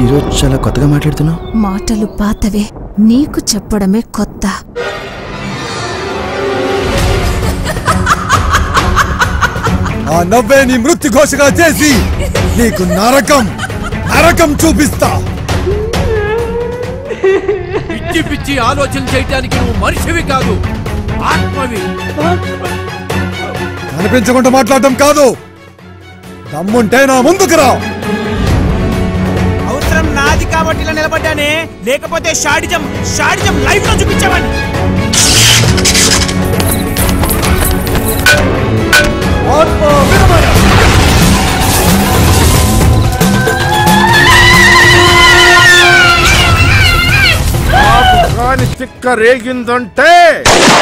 ఈరోజు చాలా కొత్తగా మాట్లాడుతున్నావు మాటలు పాతవే నీకు చెప్పడమే కొత్త ఆ నవ్వే నీ మృత్యు ఘోషగా చేసి నీకు నరకం నరకం చూపిస్తా పిచ్చి పిచ్చి ఆలోచన చేయటానికి నువ్వు మనిషివి కాదు ఆత్మవి కనిపించకుండా మాట్లాడటం కాదు దమ్ముంటే నా ముందుకు రా అవసరం నాది కాబట్టి ఇలా నిలబడ్డానే లేకపోతే షాడిజం షాడిజం లైఫ్ లో చూపించేవాడిని కాని తిక్క రేగిందంటే